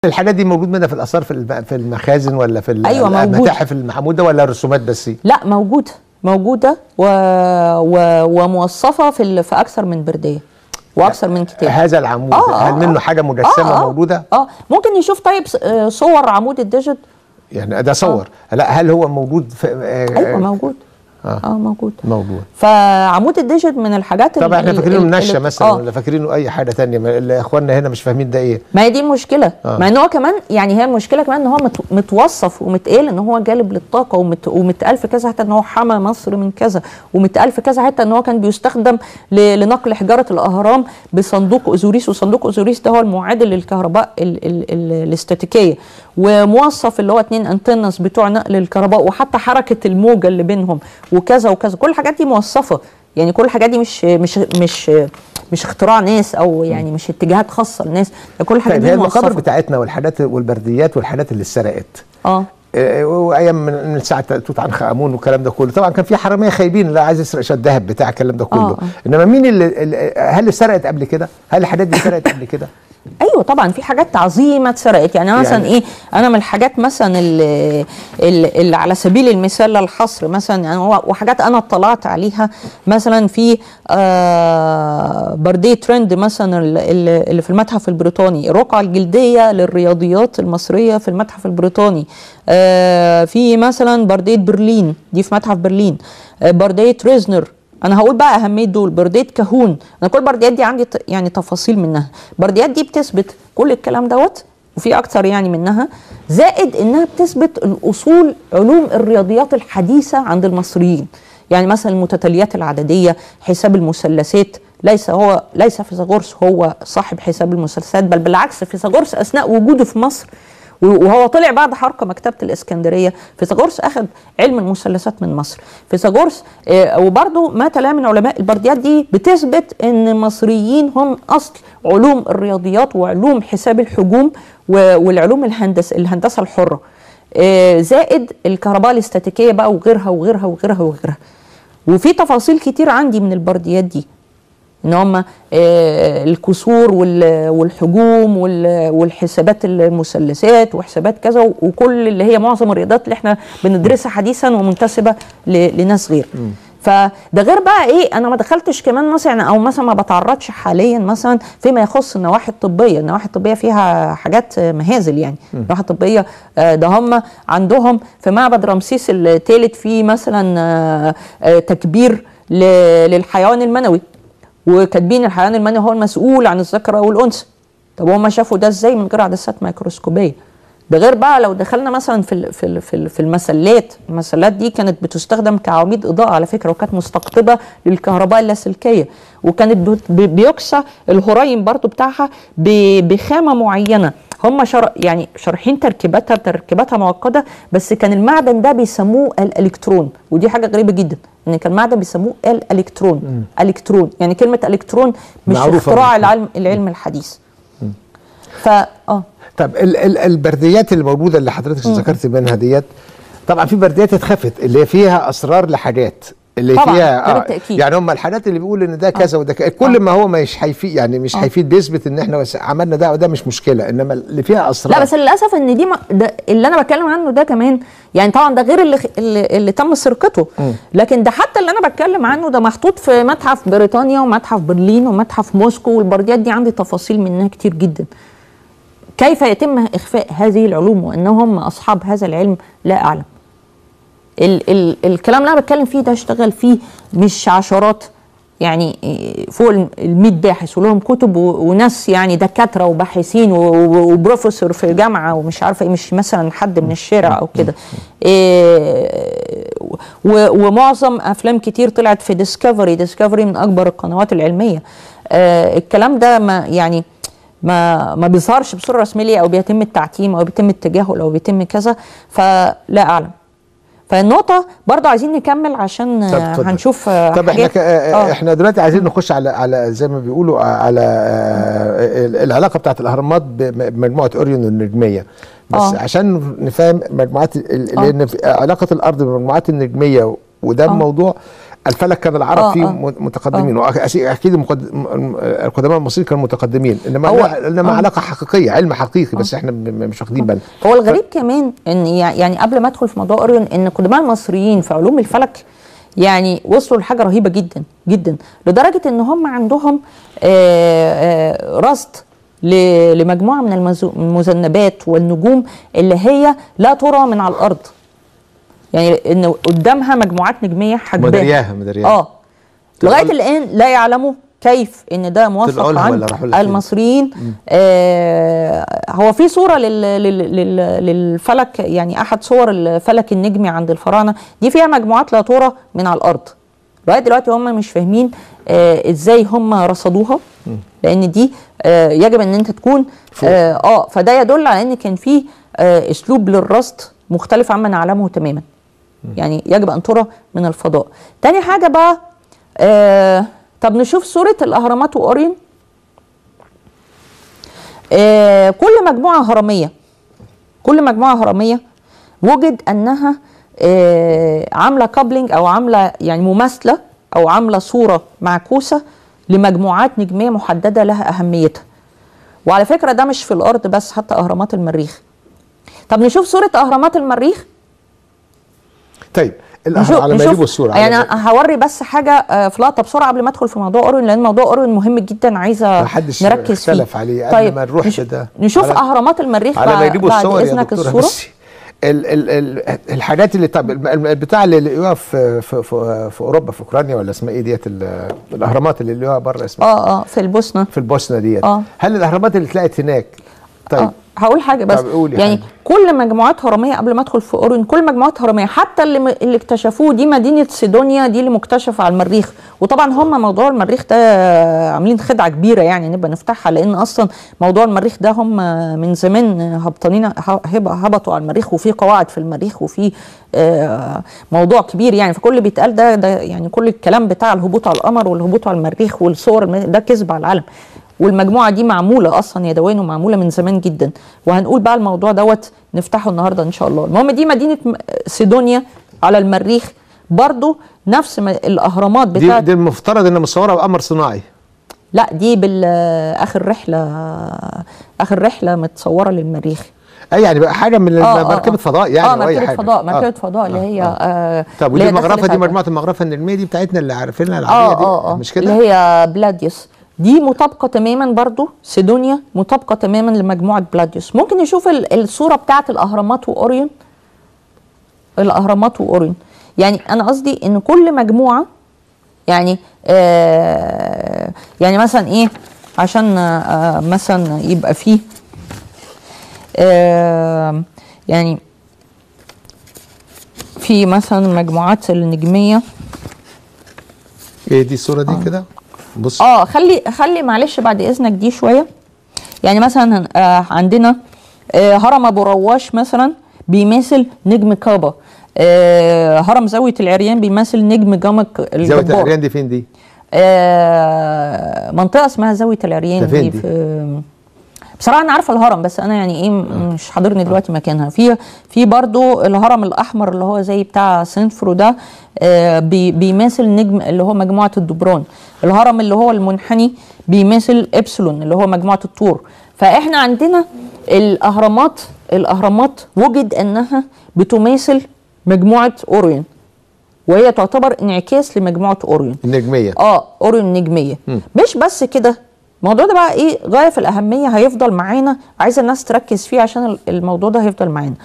الحاجات دي موجود منها في الاثار في الم- في المخازن ولا في ال- أيوة، موجود. المتاحف المحموده ولا رسومات بس لا موجوده موجوده و... و... وموصفه في ال... في اكثر من برديه واكثر من كتاب هذا العمود آه، آه، هل منه آه. حاجه مجسمه آه، آه. موجوده اه ممكن يشوف طيب ص- آه، صور عمود الديجيت يعني ده صور لا هل هو موجود في آه، ايوه موجود آه. اه موجود موجود فعمود الديجيت من الحاجات طبعا احنا ال- فاكرينه ال- منشا ال- مثلا آه. ولا فاكرينه اي حاجه تانية ما- اللي اخواننا هنا مش فاهمين ده ايه ما هي دي المشكله آه. آه. مع ان هو كمان يعني هي المشكله كمان ان هو مت متوصف ومتقال ان هو جالب للطاقه ومت ومتقال في كذا حته ان هو حمى مصر من كذا ومتقال في كذا حته ان هو كان بيستخدم ل- لنقل حجاره الاهرام بصندوق اوزوريس وصندوق اوزوريس ده هو المعادل للكهرباء ال ال ال الاستاتيكيه وموصف اللي هو اتنين انتنس بتوع نقل الكهرباء وحتى حركه الموجه اللي بينهم وكذا وكذا كل الحاجات دي موصفه يعني كل الحاجات دي مش مش مش مش اختراع ناس او يعني مش اتجاهات خاصه لناس ده كل الحاجات طيب دي هي المقابر موصفه بتاعتنا والحاجات والبرديات والحاجات اللي اتسرقت اه آه، وايام من من ساعه توت عنخ امون والكلام ده كله طبعا كان في حراميه خايبين اللي عايز يسرق شويه ذهب بتاع الكلام ده كله آه، انما مين اللي اللي- هل سرقت قبل كده هل الحاجات دي سرقت قبل كده ايوه طبعا في حاجات عظيمه اتسرقت يعني أنا مثلا يعني- ايه انا من الحاجات مثلا اللي, اللي على سبيل المثال للحصر مثلا يعني هو- وحاجات انا اطلعت عليها مثلا في آه برديه ترند مثلا ال- ال- اللي في المتحف البريطاني الرقعه الجلديه للرياضيات المصريه في المتحف البريطاني آه في مثلا برديه برلين دي في متحف برلين آه برديه ريزنر انا هقول بقى اهميه دول برديه كهون انا كل برديات دي عندي ت- يعني تفاصيل منها البرديات دي بتثبت كل الكلام دوت وفي اكتر يعني منها زائد انها بتثبت الاصول علوم الرياضيات الحديثه عند المصريين يعني مثلا المتتاليات العدديه حساب المثلثات ليس هو ليس فيثاغورس هو صاحب حساب المثلثات بل بالعكس فيثاغورس اثناء وجوده في مصر وهو طلع بعد حرق مكتبه الاسكندريه فيثاغورس اخذ علم المثلثات من مصر فيثاغورس آه، وبرضه ما تلاه من علماء البرديات دي بتثبت ان المصريين هم اصل علوم الرياضيات وعلوم حساب الحجوم و- والعلوم الهندس الهندسه الحره آه، زائد الكهرباء الاستاتيكيه بقى وغيرها وغيرها وغيرها وغيرها وفي تفاصيل كتير عندي من البرديات دي ان هم آه، الكسور وال- والحجوم وال- والحسابات المثلثات وحسابات كذا وكل اللي هي معظم الرياضات اللي احنا بندرسها حديثا ومنتسبه ل- لناس غير فده غير بقى ايه انا ما دخلتش كمان مثلا او مثلا ما بتعرضش حاليا مثلا فيما يخص النواحي الطبيه النواحي الطبيه فيها حاجات آه، مهازل يعني النواحي الطبيه آه، ده هم عندهم في معبد رمسيس الثالث في مثلا آه، آه، تكبير ل- للحيوان المنوي وكاتبين الحيوان المنوي هو المسؤول عن الذكر والانثى طب هم شافوا ده ازاي من غير عدسات ميكروسكوبيه ده غير بقى لو دخلنا مثلا في ال- في ال- في ال- في المسلات المسلات دي كانت بتستخدم كعواميد اضاءه على فكره وكانت مستقطبه للكهرباء اللاسلكيه وكانت بت- ب- بيكسى الهريم برضو بتاعها ب- بخامه معينه هم شر يعني شارحين تركيباتها تركيباتها معقده بس كان المعدن ده بيسموه الالكترون ودي حاجه غريبه جدا ان كان معدن بيسموه الالكترون الكترون يعني كلمه الكترون مش معروفة اختراع بالفعل. العلم العلم الحديث فا اه طب ال ال البرديات اللي موجوده اللي حضرتك ذكرت منها ديت طبعا في برديات اتخفت اللي فيها اسرار لحاجات اللي طبعاً، فيها ده بالتأكيد. يعني هم الحاجات اللي بيقول ان ده كذا وده كذا كل ما هو مش هيفيد يعني مش هيفيد بيثبت ان احنا بس عملنا ده وده مش مشكله انما اللي فيها اسرار لا بس للاسف ان دي ما ده اللي انا بتكلم عنه ده كمان يعني طبعا ده غير اللي اللي, اللي تم سرقته لكن ده حتى اللي انا بتكلم عنه ده محطوط في متحف بريطانيا ومتحف برلين ومتحف موسكو والبرديات دي عندي تفاصيل منها كتير جدا كيف يتم اخفاء هذه العلوم وانهم اصحاب هذا العلم لا اعلم ال ال الكلام اللي انا بتكلم فيه ده اشتغل فيه مش عشرات يعني إيه، فوق ال 100 باحث ولهم كتب و- وناس يعني دكاتره وباحثين و- و- وبروفيسور في جامعه ومش عارفه ايه مش مثلا حد من الشارع او كده إيه، و- ومعظم افلام كتير طلعت في ديسكفري ديسكفري من اكبر القنوات العلميه آه، الكلام ده ما يعني ما ما بيظهرش بصوره رسميه او بيتم التعتيم او بيتم التجاهل او بيتم كذا فلا اعلم فالنقطة برضه عايزين نكمل عشان طب آه، اتفضل. هنشوف آه، طب احنا حاجات ك... آه. آه. احنا دلوقتي عايزين نخش على على زي ما بيقولوا على آه، العلاقه بتاعت الاهرامات بمجموعه اوريون النجميه بس آه. عشان نفهم مجموعات ال- آه. لان في علاقه الارض بالمجموعات النجميه وده آه. الموضوع الفلك كان العرب آه، فيه آه. م- متقدمين وأكيد- اكيد المقد- م- القدماء المصريين كانوا متقدمين انما هو- لا- انما آه. علاقه حقيقيه علم حقيقي بس احنا م- م- مش واخدين بالنا هو الغريب كمان ان يع- يعني قبل ما ادخل في موضوع اوريون ان قدماء المصريين في علوم الفلك يعني وصلوا لحاجه رهيبه جدا جدا لدرجه ان هم عندهم آه، آه، رصد ل- لمجموعه من المزو- المذنبات والنجوم اللي هي لا ترى من على الارض يعني ان قدامها مجموعات نجميه حجباها مدرياها مدرياها اه لغايه تقول- الان لا يعلموا كيف ان ده موثق تقولها عن ولا راحوا لك فين؟ المصريين آه هو في صوره لل لل لل للفلك يعني احد صور الفلك النجمي عند الفراعنه دي فيها مجموعات لا ترى من على الارض لغايه دلوقتي هم مش فاهمين آه ازاي هم رصدوها لان دي آه يجب ان انت تكون فوق. اه, آه فده يدل على ان كان في آه اسلوب للرصد مختلف عما نعلمه تماما يعني يجب ان ترى من الفضاء تاني حاجه بقى آه طب نشوف صوره الاهرامات واوريون آه كل مجموعه هرميه كل مجموعه هرميه وجد انها آه عامله كابلنج او عامله يعني مماثله او عامله صوره معكوسه لمجموعات نجميه محدده لها اهميتها وعلى فكره ده مش في الارض بس حتى اهرامات المريخ طب نشوف صوره اهرامات المريخ طيب الأهر- نشوف على ما يجيبوا الصوره يعني على ما- هوري بس حاجه آه، في لقطه بسرعه قبل ما ادخل في موضوع اورين لان موضوع اورين مهم جدا عايزه محدش نركز فيه اختلف عليه قبل ما نروح نش- لده. نشوف على- اهرامات المريخ على ما بعد, يجيبوا بعد الصور يا اذنك دكتوره الصوره بس ال ال ال الحاجات اللي طب الم- الم- البتاع اللي لقوها في في في, في اوروبا في اوكرانيا ولا اسمها ايه ديت ال- الاهرامات اللي لقوها بره اسمها اه اه في البوسنه في البوسنه ديت آه. هل الاهرامات اللي اتلقت هناك طيب آه. هقول حاجه بس طب قولي يعني حاجة. كل مجموعات هرميه قبل ما ادخل في اورين كل مجموعات هرميه حتى اللي م- اللي اكتشفوه دي مدينه سيدونيا دي اللي مكتشفه على المريخ وطبعا هم موضوع المريخ ده عاملين خدعه كبيره يعني نبقى نفتحها لان اصلا موضوع المريخ ده هم من زمان هبطانين هب- هبطوا على المريخ وفي قواعد في المريخ وفي آه، موضوع كبير يعني فكل اللي بيتقال ده ده يعني كل الكلام بتاع الهبوط على القمر والهبوط على المريخ والصور الم- ده كذب على العالم والمجموعه دي معموله اصلا يدويا ومعموله من زمان جدا وهنقول بقى الموضوع دوت نفتحه النهارده ان شاء الله المهم دي مدينه م- سيدونيا على المريخ برضو نفس ما الاهرامات دي بتاعت دي المفترض انها مصوره بقمر صناعي لا دي بال اخر رحله اخر رحله متصوره للمريخ اي يعني بقى حاجه من آه، آه، مركبه آه. فضاء يعني اه أو أي مركبه حاجة. فضاء مركبه آه. فضاء اللي آه، هي آه. آه طب اللي ودي هي دخلت المغرفه دي على- مجموعه المغرفه النجميه دي بتاعتنا اللي عارفينها العاديه اه دي اه اه مش اللي كده؟ هي بلاديوس دي مطابقه تماما برضو سيدونيا مطابقه تماما لمجموعه بلاديوس ممكن نشوف ال- الصوره بتاعه الاهرامات واوريون الاهرامات واوريون يعني انا قصدي ان كل مجموعه يعني آه يعني مثلا ايه عشان آه مثلا يبقى فيه آه يعني في مثلا مجموعات النجميه ايه دي الصوره دي كده بص اه خلي خلي معلش بعد اذنك دي شويه يعني مثلا آه عندنا آه هرم ابو رواش مثلا بيمثل نجم كابا آه هرم زاويه العريان بيمثل نجم جمك زاويه الجبار العريان دي فين دي؟ آه منطقه اسمها زاويه العريان ده فين دي دي؟ في بصراحه انا عارفه الهرم بس انا يعني ايه م- مش حاضرني دلوقتي مكانها في في برضو الهرم الاحمر اللي هو زي بتاع سينفرو ده آه بي بيمثل نجم اللي هو مجموعه الدبران الهرم اللي هو المنحني بيمثل ابسلون اللي هو مجموعه الطور فاحنا عندنا الاهرامات الاهرامات وجد انها بتماثل مجموعه اوريون وهي تعتبر انعكاس لمجموعه اوريون النجميه اه اوريون نجميه مش بس كده الموضوع ده بقى ايه غايه في الاهميه هيفضل معانا عايزه الناس تركز فيه عشان ال- الموضوع ده هيفضل معانا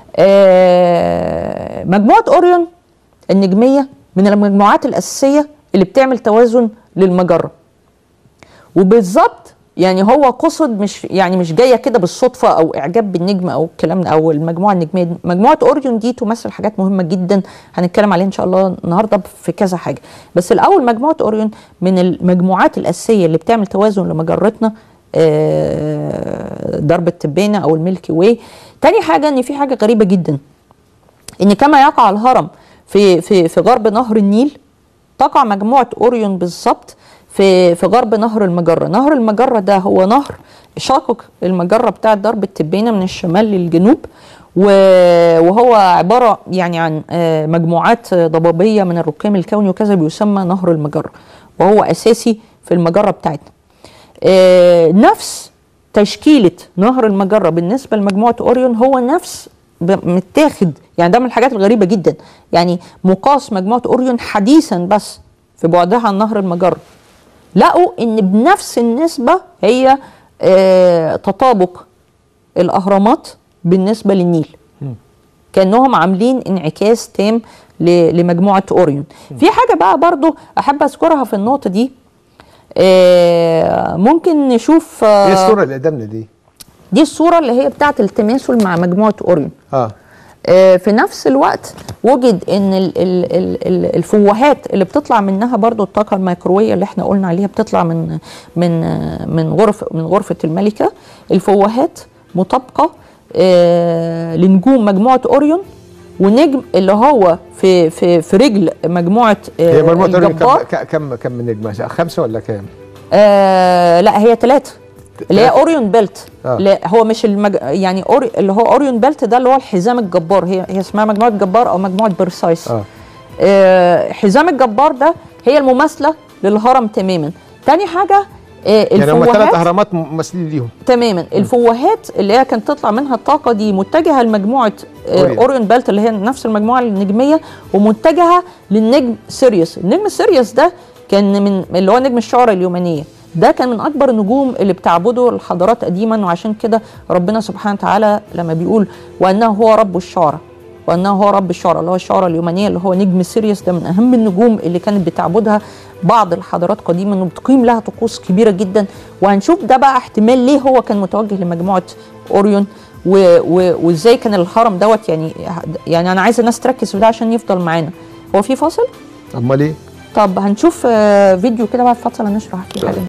آه مجموعه اوريون النجميه من المجموعات الاساسيه اللي بتعمل توازن للمجره وبالظبط يعني هو قصد مش يعني مش جايه كده بالصدفه او اعجاب بالنجم او الكلام ده او المجموعه النجميه دي. مجموعه اوريون دي تمثل حاجات مهمه جدا هنتكلم عليها ان شاء الله النهارده في كذا حاجه بس الاول مجموعه اوريون من المجموعات الاساسيه اللي بتعمل توازن لمجرتنا آه، درب التبانه او الميلكي واي تاني حاجه ان في حاجه غريبه جدا ان كما يقع الهرم في في في غرب نهر النيل تقع مجموعه اوريون بالظبط في في غرب نهر المجره، نهر المجره ده هو نهر شاقق المجره بتاعه درب التبانه من الشمال للجنوب و- وهو عباره يعني عن آه، مجموعات ضبابيه من الركام الكوني وكذا بيسمى نهر المجره وهو اساسي في المجره بتاعتنا آه، نفس تشكيله نهر المجره بالنسبه لمجموعه اوريون هو نفس ب- متاخد يعني ده من الحاجات الغريبه جدا يعني مقاس مجموعه اوريون حديثا بس في بعدها عن نهر المجره لقوا ان بنفس النسبه هي آه، تطابق الاهرامات بالنسبه للنيل كانهم عاملين انعكاس تام ل- لمجموعه اوريون في حاجه بقى برضو احب اذكرها في النقطه دي آه، ممكن نشوف آه، ايه الصوره اللي قدامنا دي دي الصوره اللي هي بتاعه التماثل مع مجموعه اوريون اه آه، في نفس الوقت وجد ان ال- ال- ال- ال- الفوهات اللي بتطلع منها برضو الطاقه الميكرويه اللي احنا قلنا عليها بتطلع من من آه، من غرفه من غرفه الملكه الفوهات مطابقه آه، لنجوم مجموعه اوريون ونجم اللي هو في في في رجل مجموعه آه، هي مجموعه أوريون الجبار كم كم كم من نجمه خمسه ولا كام؟ آه لا هي ثلاثة اللي هي تلاتة؟ اوريون بيلت آه. لا هو مش المج... يعني أوري... اللي هو اوريون بيلت ده اللي هو الحزام الجبار هي هي اسمها مجموعه جبار او مجموعه برسايس اه آه حزام الجبار ده هي المماثله للهرم تماما تاني حاجه آه يعني هم ثلاث الفوهات اهرامات مماثلين ليهم تماما الفوهات اللي هي كانت تطلع منها الطاقه دي متجهه لمجموعه آه أوريون. اوريون بيلت اللي هي نفس المجموعه النجميه ومتجهه للنجم سيريوس النجم سيريوس ده كان من اللي هو نجم الشعر اليونانيه ده كان من اكبر النجوم اللي بتعبده الحضارات قديما وعشان كده ربنا سبحانه وتعالى لما بيقول وانه هو رب الشعراء وانه هو رب الشعراء اللي هو الشعراء اليونانيه اللي هو نجم سيريوس ده من اهم النجوم اللي كانت بتعبدها بعض الحضارات قديما وبتقيم لها طقوس كبيره جدا وهنشوف ده بقى احتمال ليه هو كان متوجه لمجموعه اوريون و- و- وازاي كان الهرم دوت يعني يعني انا عايز الناس تركز في ده عشان يفضل معانا هو في فاصل امال ايه؟ طب هنشوف آه، فيديو كده بعد فاصل هنشرح فيه حاجه